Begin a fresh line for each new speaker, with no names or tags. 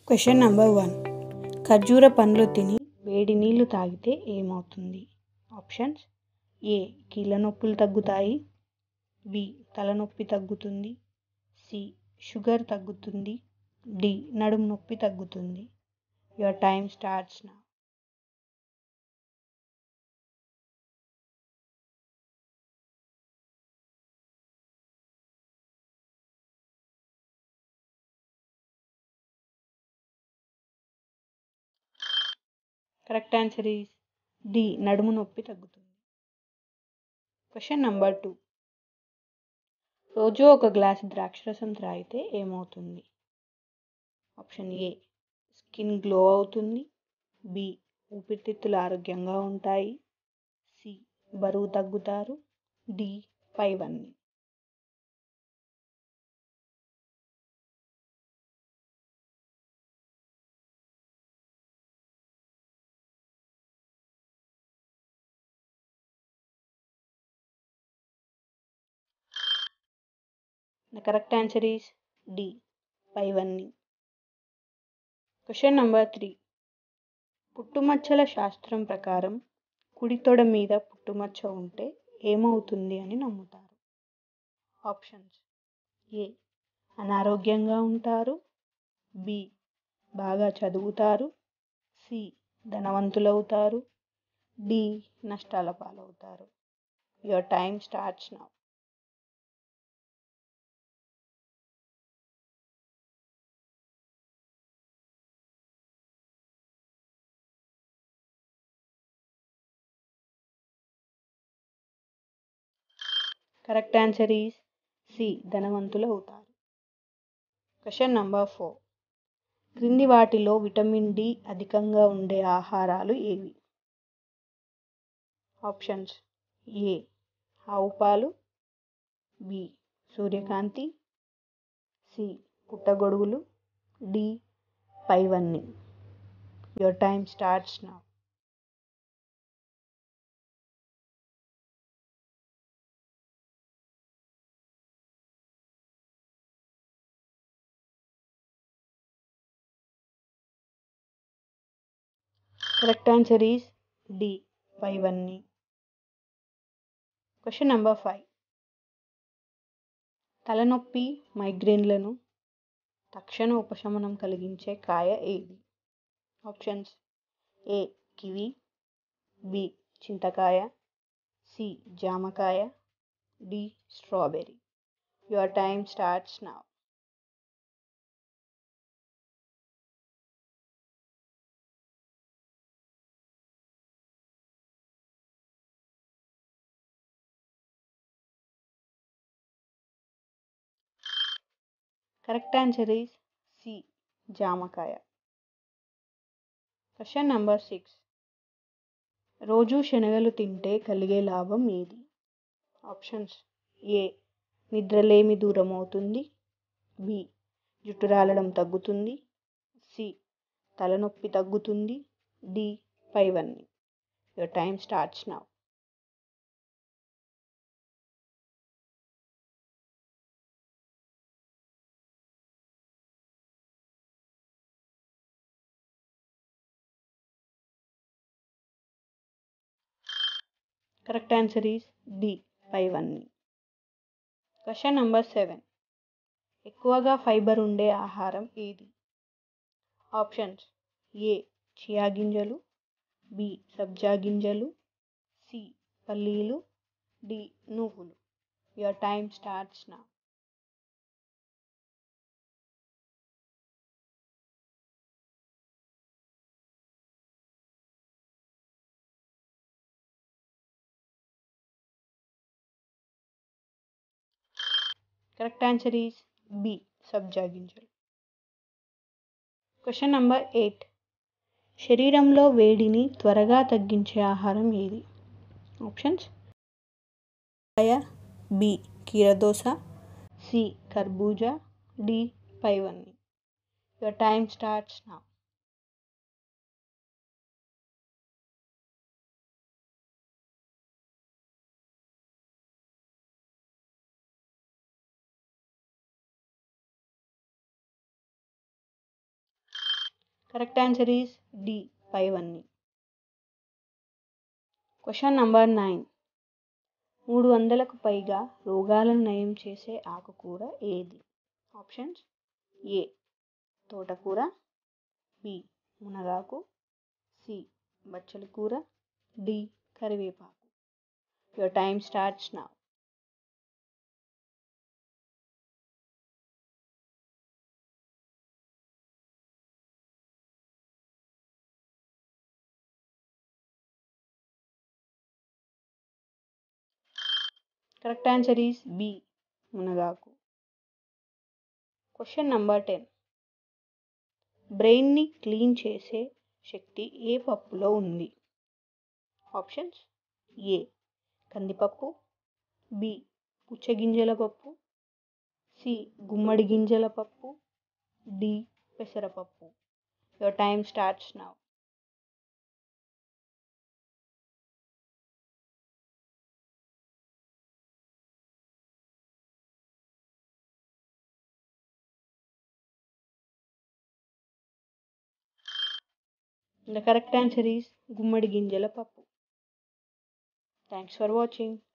Question number one ఖర్జూర పండ్లు తిని వేడి నీళ్ళు తాగితే ఏమవుతుంది ఆప్షన్స్ ఏ కీళ్ళ నొప్పులు తగ్గుతాయి బి తలనొప్పి తగ్గుతుంది సి షుగర్ తగ్గుతుంది డి నడుము నొప్పి తగ్గుతుంది your time starts now correct answer is D నడుము నొప్పి తగ్గుతుంది క్వశ్చన్ నెంబర్ టూ రోజు ఒక గ్లాసు ద్రాక్షరసం త్రాగితే ఏమవుతుంది ఆప్షన్ ఏ స్కిన్ గ్లో అవుతుంది బి ఊపిరితిత్తులు ఆరోగ్యంగా ఉంటాయి సి బరువు తగ్గుతారు డి పైవన్నీ The correct answer is D. పైవన్నీ క్వశ్చన్ నెంబర్ త్రీ పుట్టుమచ్చల శాస్త్రం ప్రకారం కుడి తొడ మీద పుట్టుమచ్చ ఉంటే ఏమవుతుంది అని నమ్ముతారు ఆప్షన్స్ ఏ అనారోగ్యంగా ఉంటారు బి బాగా చదువుతారు సి ధనవంతులవుతారు డి నష్టాల పాలవుతారు your time starts now correct answer is C ధనవంతులు అవుతారు క్వశ్చన్ నంబర్ ఫోర్ క్రింది వాటిలో విటమిన్ డి అధికంగా ఉండే ఆహారాలు ఏవి ఆప్షన్స్ ఏ ఆవు పాలు బి సూర్యకాంతి సి పుట్టగొడుగులు డి పైవన్నీ your time starts now correct answer is D పైవన్నీ క్వశ్చన్ నెంబర్ ఫైవ్ తలనొప్పి మైగ్రేన్లను తక్షణ ఉపశమనం కలిగించే కాయ ఏది ఆప్షన్స్ ఏ కివి బి చింతకాయ సి జామకాయ D strawberry your time starts now correct answer is C జామకాయ క్వశ్చన్ నెంబర్ సిక్స్ రోజు శనగలు తింటే కలిగే లాభం ఏది ఆప్షన్స్ ఏ నిద్రలేమి దూరం అవుతుంది బి జుట్టు రాలడం తగ్గుతుంది సి తలనొప్పి తగ్గుతుంది డి పైవన్నీ your time starts now correct answer is D పైవన్నీ క్వశ్చన్ నెంబర్ సెవెన్ ఎక్కువగా ఫైబర్ ఉండే ఆహారం ఏది ఆప్షన్స్ ఏ చియా గింజలు బి సబ్జా గింజలు సి పల్లీలు డి నువ్వులు your time starts now correct answer is B సబ్జా గింజలు క్వశ్చన్ నెంబర్ ఎయిట్ శరీరంలో వేడిని త్వరగా తగ్గించే ఆహారం ఏది ఆప్షన్స్ బి కీరదోస సి కర్బూజా డి పైవన్నీ your time starts now correct answer is D పైవన్నీ క్వశ్చన్ నంబర్ నైన్ మూడు వందలకు పైగా రోగాలను నయం చేసే ఆకుకూర ఏది ఆప్షన్స్ ఏ తోటకూర బి మునగాకు సి బచ్చలి కూర డి కరివేపాకు your time starts now correct answer is B మునగాకు క్వశ్చన్ నంబర్ టెన్ బ్రెయిన్ని క్లీన్ చేసే శక్తి ఏ పప్పులో ఉంది ఆప్షన్స్ ఏ కందిపప్పు బి పుచ్చగింజల పప్పు సి గుమ్మడి గింజల పప్పు డి పెసరపప్పు your time starts now The correct answer is గుమ్మడి గింజల పప్పు థ్యాంక్స్ ఫర్ వాచింగ్